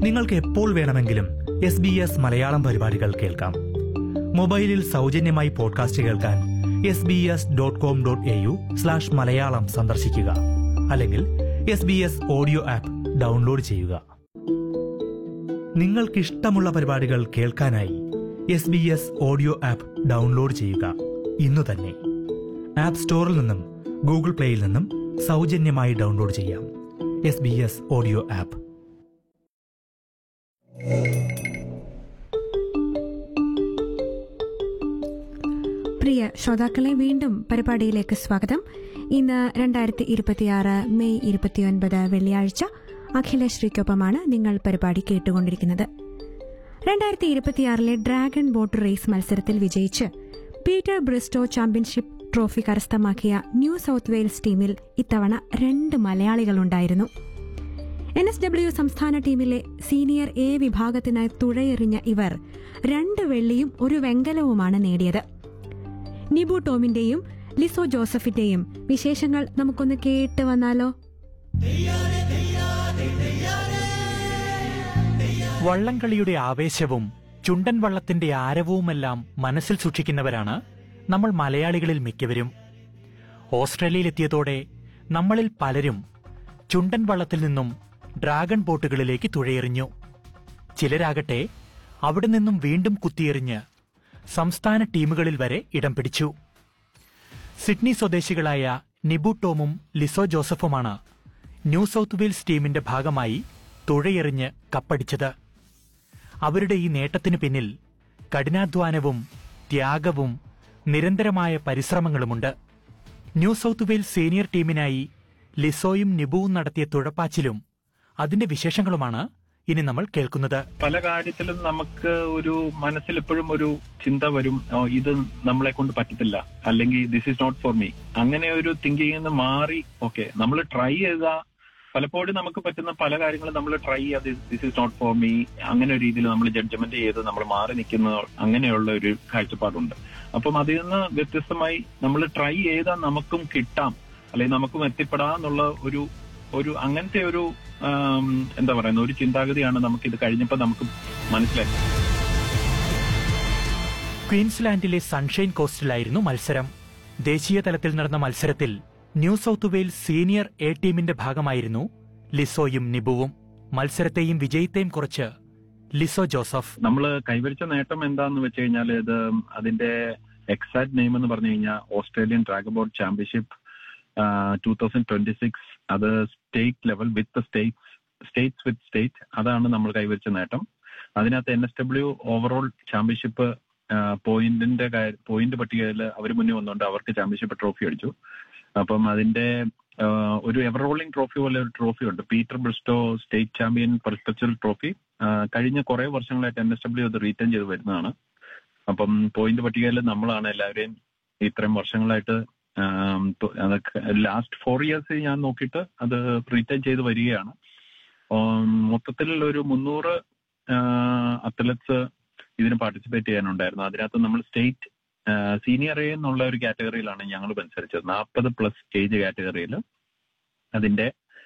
നിങ്ങൾക്ക് എപ്പോൾ വേണമെങ്കിലും എസ് ബി എസ് മലയാളം പരിപാടികൾ കേൾക്കാം മൊബൈലിൽ സൗജന്യമായി പോഡ്കാസ്റ്റ് കേൾക്കാൻ S B S dot com dot A U slash Malayalam സന്ദർശിക്കുക അല്ലെങ്കിൽ S B S audio app download ചെയ്യുക നിങ്ങൾക്കിഷ്ടമുള്ള പരിപാടികൾ കേൾക്കാനായി S B S audio app download ചെയ്യുക ഇന്നു തന്നെ ആപ്പ് സ്റ്റോറിൽ നിന്നും ഗൂഗിൾ പ്ലേയിൽ നിന്നും സൗജന്യമായി ഡൗൺലോഡ് ചെയ്യാം S B S audio app പ്രിയ ശ്രോതാക്കളെ വീണ്ടും പരിപാടിയിലേക്ക് സ്വാഗതം ഇന്ന് രണ്ടായിരത്തി ഇരുപത്തിയാറ് മെയ് ഇരുപത്തിയൊൻപത് വെള്ളിയാഴ്ച അഖിലശ്രീക്കൊപ്പമാണ് നിങ്ങൾ പരിപാടി കേട്ടുകൊണ്ടിരിക്കുന്നത് രണ്ടായിരത്തി ഇരുപത്തിയാറിലെ ഡ്രാഗൺ ബോട്ട് റേസ് മത്സരത്തിൽ വിജയിച്ച് പീറ്റർ ബ്രിസ്റ്റോ ചാമ്പ്യൻഷിപ്പ് ട്രോഫി കരസ്ഥമാക്കിയ ന്യൂ സൌത്ത് വെയിൽസ് ടീമിൽ ഇത്തവണ രണ്ട് മലയാളികളുണ്ടായിരുന്നു എൻ എസ് ഡബ്ല്യു സംസ്ഥാന ടീമിലെ സീനിയർ എ വിഭാഗത്തിനായി തുഴയെറിഞ്ഞ ഇവർ രണ്ട് വെള്ളിയും ഒരു വെങ്കലവുമാണ് നേടിയത് നിബു ടോമിന്റെയും ലിസോ ജോസഫിന്റെയും വിശേഷങ്ങൾ നമുക്കൊന്ന് കേട്ട് വന്നാലോ വള്ളംകളിയുടെ ആവേശവും ചുണ്ടൻ വള്ളത്തിന്റെ ആരവവുമെല്ലാം മനസ്സിൽ സൂക്ഷിക്കുന്നവരാണ് നമ്മൾ മലയാളികളിൽ മിക്കവരും ഓസ്ട്രേലിയയിലെത്തിയതോടെ നമ്മളിൽ പലരും ചുണ്ടൻ വള്ളത്തിൽ നിന്നും ഡ്രാഗൺ ബോട്ടുകളിലേക്ക് തുഴയെറിഞ്ഞു ചിലരാകട്ടെ അവിടെ നിന്നും വീണ്ടും കുത്തിയെറിഞ്ഞ് സംസ്ഥാന ടീമുകളിൽ വരെ ഇടം പിടിച്ചു സിഡ്നി സ്വദേശികളായ നിബു ടോമും ലിസോ ജോസഫുമാണ് ന്യൂ സൌത്ത് വെയിൽസ് ടീമിന്റെ ഭാഗമായി തുഴയെറിഞ്ഞ് കപ്പടിച്ചത് അവരുടെ ഈ നേട്ടത്തിനു പിന്നിൽ കഠിനാധ്വാനവും ത്യാഗവും നിരന്തരമായ പരിശ്രമങ്ങളുമുണ്ട് ന്യൂ സൌത്ത് വെയിൽസ് സീനിയർ ടീമിനായി ലിസോയും നിബുവും നടത്തിയ തുഴപ്പാച്ചിലും അതിന്റെ വിശേഷങ്ങളുമാണ് ഇനി നമ്മൾ കേൾക്കുന്നത് പല കാര്യത്തിലും നമുക്ക് ഒരു മനസ്സിൽ എപ്പോഴും ഒരു ചിന്ത വരും "ഓ, ഇത് നമ്മളെ കൊണ്ട് പറ്റത്തില്ല അല്ലെങ്കിൽ this is not for me അങ്ങനെ ഒരു തിങ്കിങ് നിന്ന് മാറി ഓക്കെ നമ്മൾ ട്രൈ ചെയ്ത പലപ്പോഴും നമുക്ക് പറ്റുന്ന പല കാര്യങ്ങളും നമ്മൾ ട്രൈ ചെയ്യാതെ this is not for me അങ്ങനെ ഒരു രീതിയിൽ നമ്മൾ ജഡ്ജ്മെന്റ് ചെയ്ത് നമ്മൾ മാറി നിൽക്കുന്ന അങ്ങനെയുള്ള ഒരു കാഴ്ചപ്പാടുണ്ട് അപ്പം അതിൽ നിന്ന് വ്യത്യസ്തമായി നമ്മൾ ട്രൈ ചെയ്താൽ നമുക്കും കിട്ടാം അല്ലെങ്കിൽ നമുക്കും എത്തിപ്പെടാന്നുള്ള ഒരു ഒരു അങ്ങനത്തെ ഒരു ആം, എന്താ പറയുന്ന ഒരു ചിന്താഗതിയാണ് നമുക്ക് ഇത് കഴിഞ്ഞപ്പോൾ നമുക്ക് മനസ്സിലാക്കി ക്വീൻസ്ലാൻഡിലെ സൺഷൈൻ കോസ്റ്റിലായിരുന്നു മത്സരം ദേശീയ തലത്തിൽ നടന്ന മത്സരത്തിൽ New South Wales senior A ടീമിന്റെ ഭാഗമായിരുന്നു ലിസോയും നിബുവും മത്സരത്തെയും വിജയത്തെയും കുറിച്ച് ലിസോ ജോസഫ് നമ്മൾ കൈവരിച്ച നേട്ടം എന്താന്ന് വെച്ച് കഴിഞ്ഞാൽ ഇത് അതിന്റെ എക്സാക്ട് നെയിം എന്ന് പറഞ്ഞു കഴിഞ്ഞാൽ Australian dragon boat championship two thousand twenty six അത് state level with states states with state അതാണ് നമ്മൾ കൈവരിച്ച നേട്ടം അതിനകത്ത് N S W overall championship പോയിന്റിന്റെ പോയിന്റ് പട്ടികയിൽ അവർ മുന്നേ വന്നുകൊണ്ട് അവർക്ക് ചാമ്പ്യൻഷിപ്പ് ട്രോഫി അടിച്ചു അപ്പം അതിന്റെ ആ, ഒരു എവർ റോളിംഗ് ട്രോഫി പോലെ ഒരു ട്രോഫി ഉണ്ട് Peter Bristow state champion perpetual trophy ആ, കഴിഞ്ഞ കുറെ വർഷങ്ങളായിട്ട് എൻ എസ് ഡബ്ല്യു അത് റീറ്റേൺ ചെയ്ത് വരുന്നതാണ് അപ്പം പോയിന്റ് പട്ടികയിൽ നമ്മളാണ് എല്ലാവരെയും ഇത്രയും വർഷങ്ങളായിട്ട് ലാസ്റ്റ് ഫോർ ഇയേഴ്സ് ഞാൻ നോക്കിയിട്ട് അത് റീറ്റേൺ ചെയ്ത് വരികയാണ് ഉം, മൊത്തത്തിൽ ഒരു മുന്നൂറ് അത്ലറ്റ്സ് ഇതിന് പാർട്ടിസിപ്പേറ്റ് ചെയ്യാനുണ്ടായിരുന്നു അതിനകത്ത് നമ്മൾ സ്റ്റേറ്റ് സീനിയർ എ എന്നുള്ള ഒരു കാറ്റഗറിയിലാണ് ഞങ്ങൾ മത്സരിച്ചത് നാൽപ്പത് പ്ലസ് ഏജ് കാറ്റഗറിയിൽ അതിന്റെ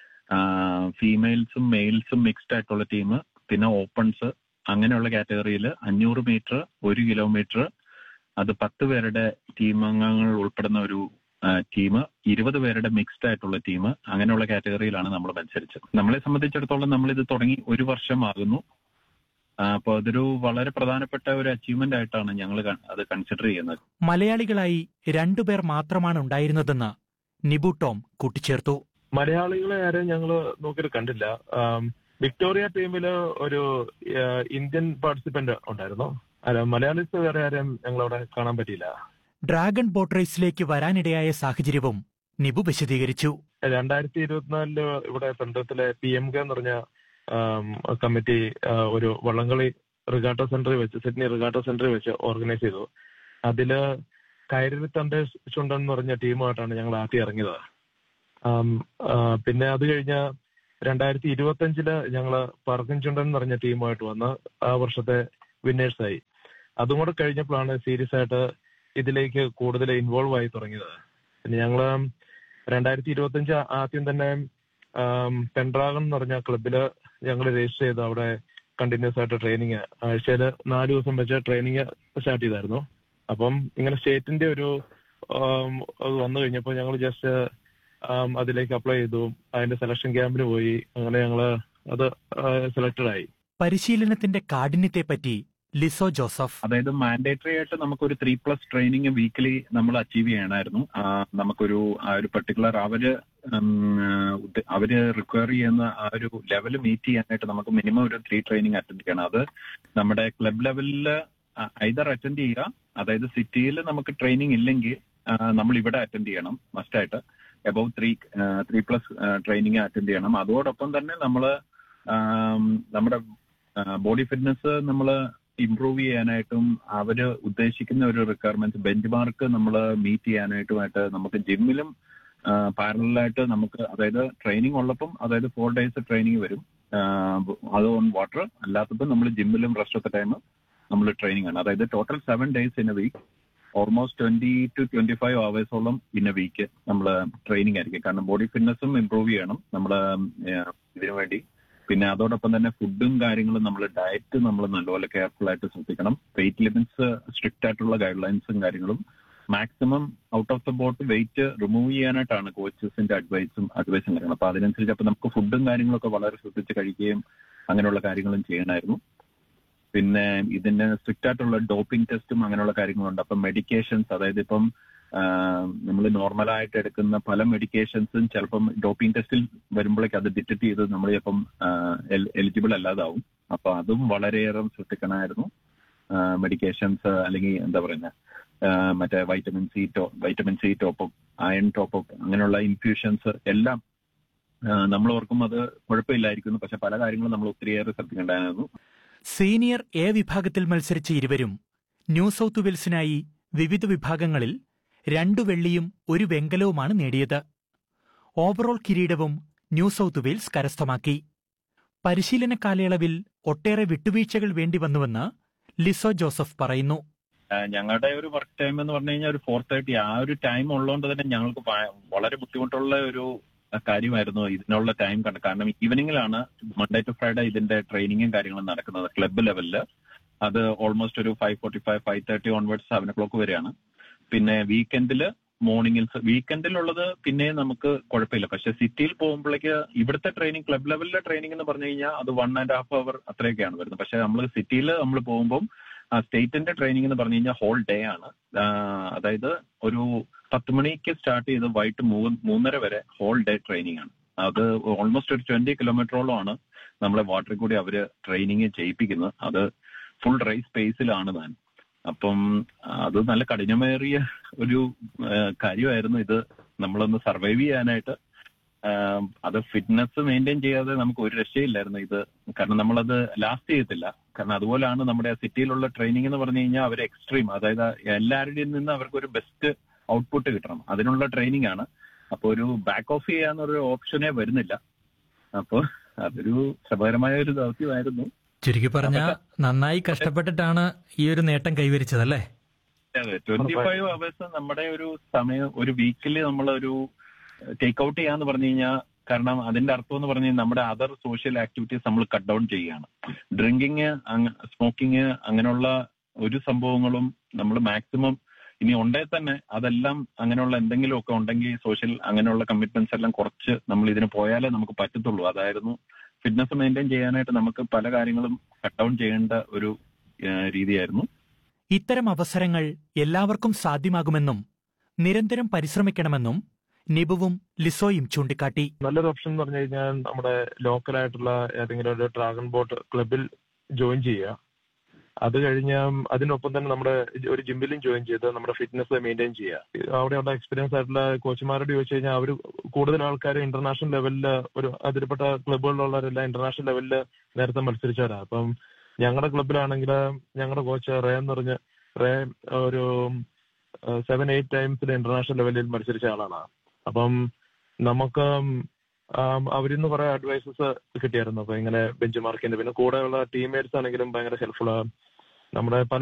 ഫീമെയിൽസും മെയിൽസും മിക്സ്ഡ് ആയിട്ടുള്ള ടീം പിന്നെ ഓപ്പൺസ് അങ്ങനെയുള്ള കാറ്റഗറിയിൽ അഞ്ഞൂറ് മീറ്റർ ഒരു കിലോമീറ്റർ അത് പത്ത് പേരുടെ ടീം അംഗങ്ങൾ ഉൾപ്പെടുന്ന ഒരു ടീം ഇരുപത് പേരുടെ മിക്സ്ഡ് ആയിട്ടുള്ള ടീം അങ്ങനെയുള്ള കാറ്റഗറിയിലാണ് നമ്മൾ മത്സരിച്ചത് നമ്മളെ സംബന്ധിച്ചിടത്തോളം നമ്മൾ ഇത് തുടങ്ങി ഒരു വർഷമാകുന്നു അപ്പോൾ അതൊരു വളരെ പ്രധാനപ്പെട്ട ഒരു അച്ചീവ്മെന്റ് ആയിട്ടാണ് ഞങ്ങൾ അത് കൺസിഡർ ചെയ്യുന്നത് മലയാളികളായി രണ്ടുപേർ മാത്രമാണ് ഉണ്ടായിരുന്നതെന്ന് നിബു ടോം കൂട്ടിച്ചേർത്തു മലയാളികളെ ആരെയും ഞങ്ങൾ നോക്കിയിട്ട് കണ്ടില്ല ആം, വിക്ടോറിയ ടീമില് ഒരു ആ, ഇന്ത്യൻ പാർട്ടിസിപ്പന്റ് ഉണ്ടായിരുന്നു അല്ല മലയാളീസ് വേറെ ആരെയും ഞങ്ങളവിടെ കാണാൻ പറ്റിയില്ല ഡ്രാഗൺ ബോട്ട് റേസിലേക്ക് വരാനിടയായ സാഹചര്യവും നിബു വിശദീകരിച്ചു രണ്ടായിരത്തി ഇരുപത്തിനാലില് ഇവിടെ പെന്തത്തിലെ പി എം കെ എന്ന് പറഞ്ഞ ആം, കമ്മിറ്റി ആ, ഒരു വള്ളംകളി റിഗാട്ടോ സെന്ററിൽ വെച്ച് സിഡ്നി റിഗാട്ടോ സെന്ററിൽ വെച്ച് ഓർഗനൈസ് ചെയ്തു അതില് കയറി തന്റെ ചുണ്ടൻ എന്ന് പറഞ്ഞ ടീമുമായിട്ടാണ് ഞങ്ങൾ ആദ്യം ഇറങ്ങിയത് ആം, ആ, പിന്നെ അത് കഴിഞ്ഞ രണ്ടായിരത്തി ഇരുപത്തി അഞ്ചില് ഞങ്ങള് പറക്കൻ ചുണ്ടൻ എന്ന് പറഞ്ഞ ടീമുമായിട്ട് വന്ന് ആ വർഷത്തെ വിന്നേഴ്സ് ആയി അതും കൂടെ കഴിഞ്ഞപ്പോഴാണ് സീരിയസ് ആയിട്ട് ഇതിലേക്ക് കൂടുതൽ ഇൻവോൾവ് ആയി തുടങ്ങിയത് പിന്നെ ഞങ്ങള് രണ്ടായിരത്തി ഇരുപത്തി അഞ്ച് ആദ്യം തന്നെ പെൻഡ്രാഗൺ എന്ന് പറഞ്ഞ ക്ലബില് ഞങ്ങൾ രജിസ്റ്റർ ചെയ്തു അവിടെ കണ്ടിന്യൂസ് ആയിട്ട് ട്രെയിനിങ് ആഴ്ചയിൽ നാല് ദിവസം വെച്ച് ട്രെയിനിങ് സ്റ്റാർട്ട് ചെയ്തായിരുന്നു അപ്പം ഇങ്ങനെ സ്റ്റേറ്റിന്റെ ഒരു ആം, അത് വന്നു കഴിഞ്ഞപ്പോൾ ഞങ്ങൾ ജസ്റ്റ് അതിലേക്ക് അപ്ലൈ ചെയ്തു അതിന്റെ സെലക്ഷൻ ക്യാമ്പിന് പോയി അങ്ങനെ ഞങ്ങള് അത് സെലക്ടഡ് ആയി പരിശീലനത്തിന്റെ കാഠിന്യത്തെപ്പറ്റി ലിസോ ജോസഫ് അതായത് മാൻഡേറ്ററി ആയിട്ട് നമുക്കൊരു ത്രീ പ്ലസ് ട്രെയിനിങ് വീക്കിലി നമ്മൾ അച്ചീവ് ചെയ്യണമായിരുന്നു ആ, നമുക്കൊരു ആ ഒരു പെർട്ടിക്കുലർ അവര് ഉം, ഉദ്ദ- അവര് റിക്വയർ ചെയ്യുന്ന ആ ഒരു ലെവൽ മീറ്റ് ചെയ്യാനായിട്ട് നമുക്ക് മിനിമം ഒരു ത്രീ ട്രെയിനിങ് അറ്റൻഡ് ചെയ്യണം അത് നമ്മുടെ ക്ലബ് ലെവലിൽ ഐദർ അറ്റൻഡ് ചെയ്യുക അതായത് സിറ്റിയിൽ നമുക്ക് ട്രെയിനിങ് ഇല്ലെങ്കിൽ ആ, നമ്മൾ ഇവിടെ അറ്റൻഡ് ചെയ്യണം മസ്റ്റായിട്ട് above three three plus training attend ചെയ്യണം അതോടൊപ്പം തന്നെ നമ്മൾ നമ്മുടെ ബോഡി ഫിറ്റ്നസ് നമ്മൾ ഇംപ്രൂവ് ചെയ്യാനായിട്ടും അവര് ഉദ്ദേശിക്കുന്ന ഒരു റിക്വയർമെന്റ് ബെഞ്ച് മാർക്ക് നമ്മൾ മീറ്റ് ചെയ്യാനായിട്ടുമായിട്ട് നമുക്ക് ജിമ്മിലും പാരലായിട്ട് നമുക്ക് അതായത് ട്രെയിനിങ് ഉള്ളപ്പം അതായത് ഫോർ ഡേയ്സ് ട്രെയിനിങ് വരും ആഹ് അത് ഓൺ വാട്ടർ അല്ലാത്തപ്പോൾ നമ്മൾ ജിമ്മിലും റെസ്റ്റ് ഓഫ് ദ ടൈം നമ്മൾ ട്രെയിനിങ് ആണ് അതായത് total seven days in a week almost twenty two twenty five അവേഴ്സോളം ഇൻ എ വീക്ക് നമ്മൾ ട്രെയിനിങ് ആയിരിക്കും കാരണം ബോഡി ഫിറ്റ്നസും ഇംപ്രൂവ് ചെയ്യണം നമ്മൾ ഇതിനു വേണ്ടി പിന്നെ അതോടൊപ്പം തന്നെ ഫുഡും കാര്യങ്ങളും നമ്മൾ ഡയറ്റ് നമ്മൾ നല്ലപോലെ കെയർഫുൾ ആയിട്ട് ശ്രദ്ധിക്കണം വെയിറ്റ് ലിമിറ്റ്സ് സ്ട്രിക്റ്റ് ആയിട്ടുള്ള ഗൈഡ് ലൈൻസും കാര്യങ്ങളും maximum out of the boat weight remove ചെയ്യാനായിട്ടാണ് കോച്ചസിന്റെ അഡ്വൈസും അഡ്വൈസും കാര്യങ്ങളും അപ്പൊ അതിനനുസരിച്ച് അപ്പൊ നമുക്ക് ഫുഡും കാര്യങ്ങളൊക്കെ വളരെ ശ്രദ്ധിച്ച് കഴിക്കുകയും അങ്ങനെയുള്ള കാര്യങ്ങളും ചെയ്യണമായിരുന്നു പിന്നെ ഇതിന് സ്ട്രിക്റ്റ് ആയിട്ടുള്ള ഡോപ്പിംഗ് ടെസ്റ്റും അങ്ങനെയുള്ള കാര്യങ്ങളുണ്ട് അപ്പം മെഡിക്കേഷൻസ് അതായത് ഇപ്പം നമ്മൾ നോർമലായിട്ട് എടുക്കുന്ന പല മെഡിക്കേഷൻസും ചിലപ്പം ഡോപ്പിംഗ് ടെസ്റ്റിൽ വരുമ്പോഴേക്ക് അത് ഡിറ്റക്ട് ചെയ്ത് നമ്മൾ ചിലപ്പം എലിജിബിൾ അല്ലാതാവും അപ്പൊ അതും വളരെയേറെ ശ്രദ്ധിക്കണമായിരുന്നു മെഡിക്കേഷൻസ് അല്ലെങ്കിൽ എന്താ പറയുന്ന മറ്റേ vitamin C to vitamin C top iron top അങ്ങനെയുള്ള ഇൻഫ്യൂഷൻസ് എല്ലാം നമ്മൾ ഓർക്കും അത് കുഴപ്പമില്ലായിരിക്കുന്നു പക്ഷെ പല കാര്യങ്ങളും നമ്മൾ ഒത്തിരിയേറെ ശ്രദ്ധിക്കേണ്ടതായിരുന്നു സീനിയർ എ വിഭാഗത്തിൽ മത്സരിച്ച ഇരുവരും ന്യൂ സൗത്ത് വെയിൽസിനായി വിവിധ വിഭാഗങ്ങളിൽ രണ്ടു വെള്ളിയും ഒരു വെങ്കലവുമാണ് നേടിയത് ഓവറോൾ കിരീടവും ന്യൂ സൗത്ത് വെയിൽസ് കരസ്ഥമാക്കി പരിശീലന കാലയളവിൽ ഒട്ടേറെ വിട്ടുവീഴ്ചകൾ വേണ്ടിവന്നുവെന്ന് ലിസോ ജോസഫ് പറയുന്നു ഞങ്ങളുടെ ഒരു വർക്ക് ടൈം എന്ന് പറഞ്ഞു കഴിഞ്ഞാൽ ഒരു ഫോർ തേർട്ടി ആ ഒരു ടൈം ഉള്ളതുകൊണ്ട് തന്നെ ഞങ്ങൾക്ക് വളരെ ബുദ്ധിമുട്ടുള്ള ഒരു കാര്യമായിരുന്നു ഇതിനുള്ള ടൈം കണ്ട് കാരണം ഈവനിങ്ങിലാണ് മൺഡേ ടു ഫ്രൈഡേ ഇതിന്റെ ട്രെയിനിങ്ങും കാര്യങ്ങളും നടക്കുന്നത് ക്ലബ്ബ് ലെവലില് അത് ഓൾമോസ്റ്റ് ഒരു five forty five five thirty onwards seven o'clock വരെയാണ് പിന്നെ വീക്കെൻഡില് മോർണിംഗിൽ വീക്കെൻഡിലുള്ളത് പിന്നെ നമുക്ക് കുഴപ്പമില്ല പക്ഷെ സിറ്റിയിൽ പോകുമ്പോഴേക്ക് ഇവിടുത്തെ ട്രെയിനിങ് ക്ലബ് ലെവലിലെ ട്രെയിനിങ് എന്ന് പറഞ്ഞു കഴിഞ്ഞാൽ അത് വൺ ആൻഡ് ഹാഫ് അവർ അത്രയൊക്കെയാണ് വരുന്നത് പക്ഷെ നമ്മൾ സിറ്റിയിൽ നമ്മൾ പോകുമ്പോൾ സ്റ്റേറ്റിന്റെ ട്രെയിനിങ് എന്ന് പറഞ്ഞു കഴിഞ്ഞാൽ ഹോൾ ഡേ ആണ് അതായത് ഒരു പത്ത് മണിക്ക് സ്റ്റാർട്ട് ചെയ്ത് വൈകിട്ട് മൂന്നര വരെ ഹോൾ ഡേ ട്രെയിനിങ് ആണ് അത് ഓൾമോസ്റ്റ് ഒരു ട്വന്റി കിലോമീറ്ററോളം ആണ് നമ്മളെ വാട്ടറിൽ കൂടി അവര് ട്രെയിനിങ് ചെയ്യിപ്പിക്കുന്നത് അത് ഫുൾ റേസ് സ്പേസിലാണ് താൻ അപ്പം അത് നല്ല കഠിനമേറിയ ഒരു കാര്യമായിരുന്നു ഇത് നമ്മളൊന്ന് സർവൈവ് ചെയ്യാനായിട്ട് അത് ഫിറ്റ്നസ് മെയിൻറ്റെയിൻ ചെയ്യാതെ നമുക്ക് ഒരു രക്ഷയില്ലായിരുന്നു ഇത് കാരണം നമ്മളത് ലാസ്റ്റ് ചെയ്യത്തില്ല കാരണം അതുപോലെയാണ് നമ്മുടെ സിറ്റിയിലുള്ള ട്രെയിനിങ് എന്ന് പറഞ്ഞു കഴിഞ്ഞാൽ അവർ എക്സ്ട്രീം അതായത് എല്ലാവരുടെയും നിന്ന് അവർക്ക് ഒരു ബെസ്റ്റ് ഔട്ട്പുട്ട് കിട്ടണം അതിനുള്ള ട്രെയിനിങ് ആണ് അപ്പൊ ഒരു ബാക്ക് ഓഫ് ചെയ്യാന്നൊരു ഓപ്ഷനേ വരുന്നില്ല അപ്പോൾ അതൊരു ശ്രമകരമായ ഒരു ദൗത്യമായിരുന്നു ചുരുക്കി പറഞ്ഞ നന്നായി കഷ്ടപ്പെട്ടിട്ടാണ് ഈ ഒരു നേട്ടം കൈവരിച്ചതല്ലേ അതെ ട്വന്റി ഫൈവ് അവേഴ്സ് നമ്മുടെ ഒരു സമയം ഒരു വീക്കിൽ നമ്മളൊരു ടേക്ക് ഔട്ട് ചെയ്യാന്ന് പറഞ്ഞു കഴിഞ്ഞാൽ കാരണം അതിന്റെ അർത്ഥം എന്ന് പറഞ്ഞു കഴിഞ്ഞാൽ നമ്മുടെ അതർ സോഷ്യൽ ആക്ടിവിറ്റീസ് നമ്മൾ കട്ട് ഡൗൺ ചെയ്യുകയാണ് ഡ്രിങ്കിങ് സ്മോക്കിങ് അങ്ങനെയുള്ള ഒരു സംഭവങ്ങളും നമ്മൾ മാക്സിമം ഇനി ഉണ്ടേ തന്നെ അതെല്ലാം അങ്ങനെയുള്ള എന്തെങ്കിലും ഒക്കെ ഉണ്ടെങ്കിൽ സോഷ്യൽ അങ്ങനെയുള്ള കമ്മിറ്റ്മെന്റ്സ് എല്ലാം കുറച്ച് നമ്മൾ ഇതിന് പോയാലേ നമുക്ക് പറ്റത്തുള്ളൂ അതായിരുന്നു ഫിറ്റ്നസ് മെയിൻറ്റെയിൻ ചെയ്യാനായിട്ട് നമുക്ക് പല കാര്യങ്ങളും കട്ട് ഡൗൺ ചെയ്യേണ്ട ഒരു രീതിയായിരുന്നു ഇത്തരം അവസരങ്ങൾ എല്ലാവർക്കും സാധ്യമാകുമെന്നും നിരന്തരം പരിശ്രമിക്കണമെന്നും നിബുവും ലിസോയും ചൂണ്ടിക്കാട്ടി നല്ലൊരു ഓപ്ഷൻ എന്ന് പറഞ്ഞു കഴിഞ്ഞാൽ നമ്മുടെ ലോക്കൽ ആയിട്ടുള്ള ഏതെങ്കിലും ഒരു ഡ്രാഗൺ ബോട്ട് ക്ലബിൽ ജോയിൻ ചെയ്യുക അത് കഴിഞ്ഞ് അതിനൊപ്പം തന്നെ നമ്മുടെ ഒരു ജിമ്മിലും ജോയിൻ ചെയ്ത് നമ്മുടെ ഫിറ്റ്നസ് മെയിൻറ്റെയിൻ ചെയ്യുക അവിടെയുള്ള എക്സ്പീരിയൻസ് ആയിട്ടുള്ള കോച്ചുമാരോട് ചോദിച്ചു കഴിഞ്ഞാൽ അവർ കൂടുതൽ ആൾക്കാർ ഇന്റർനാഷണൽ ലെവലിൽ ഒരു അതിൽപ്പെട്ട ക്ലബുകളിലുള്ളവരെല്ലാം ഇന്റർനാഷണൽ ലെവലിൽ നേരത്തെ മത്സരിച്ചവരാ അപ്പം ഞങ്ങളുടെ ക്ലബിലാണെങ്കിൽ ഞങ്ങളുടെ കോച്ച് റേ എന്ന് പറഞ്ഞ് റേ ഒരു സെവൻ എയ്റ്റ് ടൈംസിൽ ഇന്റർനാഷണൽ ലെവലിൽ മത്സരിച്ച ആളാണ് അപ്പം നമുക്ക് അവരിന്ന് കുറെ അഡ്വൈസസ് കിട്ടിയായിരുന്നു അപ്പൊ ഇങ്ങനെ ബെഞ്ച് മാർക്കിന്റെ പിന്നെ കൂടെയുള്ള ടീംമേറ്റ്സ് ആണെങ്കിലും ഭയങ്കര ഹെൽപ്ഫുൾ നമ്മുടെ പല